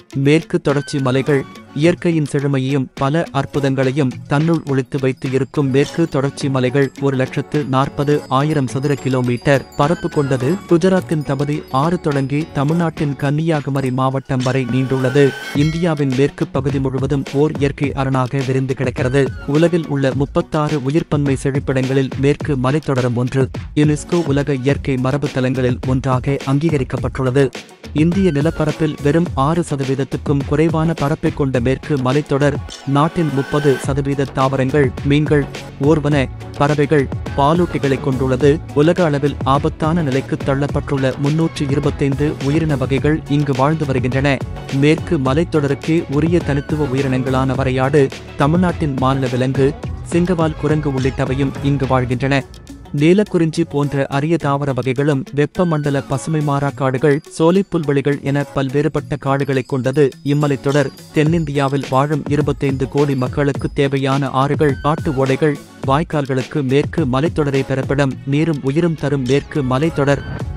மேற்கு தொடர்ச்சி மலைகள் இயற்கையின் செழுமையையும் பல அற்புதங்களையும் தன்னுள் ஒளித்து வைத்து இருக்கும் மேற்கு தொடர்ச்சி மலைகள் ஒரு லட்சத்து நாற்பது ஆயிரம் சதுர கிலோமீட்டர் பரப்பு கொண்டது குஜராத்தின் தபதி ஆறு தொடங்கி தமிழ்நாட்டின் கன்னியாகுமரி மாவட்டம் வரை நீண்டுள்ளது இந்தியாவின் மேற்கு பகுதி முழுவதும் ஓர் இயற்கை அரணாக விரிந்து கிடக்கிறது உலகில் உள்ள முப்பத்தாறு உயிர்ப்பன்மை செழிப்பிடங்களில் மேற்கு மலைத்தொடரும் ஒன்று யுனெஸ்கோ உலக இயற்கை மரபு தலங்களில் ஒன்றாக அங்கீகரிக்கப்பட்டுள்ளது இந்திய நிலப்பரப்பில் வெறும் ஆறு சதவீதத்துக்கும் குறைவான பரப்பை கொண்ட மேற்கு மலைத்தொடர் நாட்டின் முப்பது சதவீத தாவரங்கள் மீன்கள் ஊர்வன பறவைகள் பாலூட்டிகளை கொண்டுள்ளது உலக அளவில் ஆபத்தான நிலைக்கு தள்ளப்பட்டுள்ள முன்னூற்று இருபத்தைந்து உயிரின வகைகள் இங்கு வாழ்ந்து வருகின்றன மேற்கு மலைத்தொடருக்கே உரிய தனித்துவ உயிரினங்களான வரையாடு தமிழ்நாட்டின் மாநில விலங்கு சிங்கவால் குரங்கு உள்ளிட்டவையும் இங்கு வாழ்கின்றன நீலக்குறிஞ்சி போன்ற அரிய தாவர வகைகளும் வெப்பமண்டல பசுமை மாறா காடுகள் சோலைப் புல்வெளிகள் என பல்வேறுபட்ட காடுகளைக் கொண்டது இம்மலைத்தொடர் தென்னிந்தியாவில் வாழும் இருபத்தைந்து கோடி மக்களுக்கு தேவையான ஆறுகள் காட்டு ஓடைகள் வாய்க்கால்களுக்கு மேற்கு மலைத்தொடரை பிறப்பிடம் நீரும் உயிரும் தரும் மேற்கு மலைத்தொடர்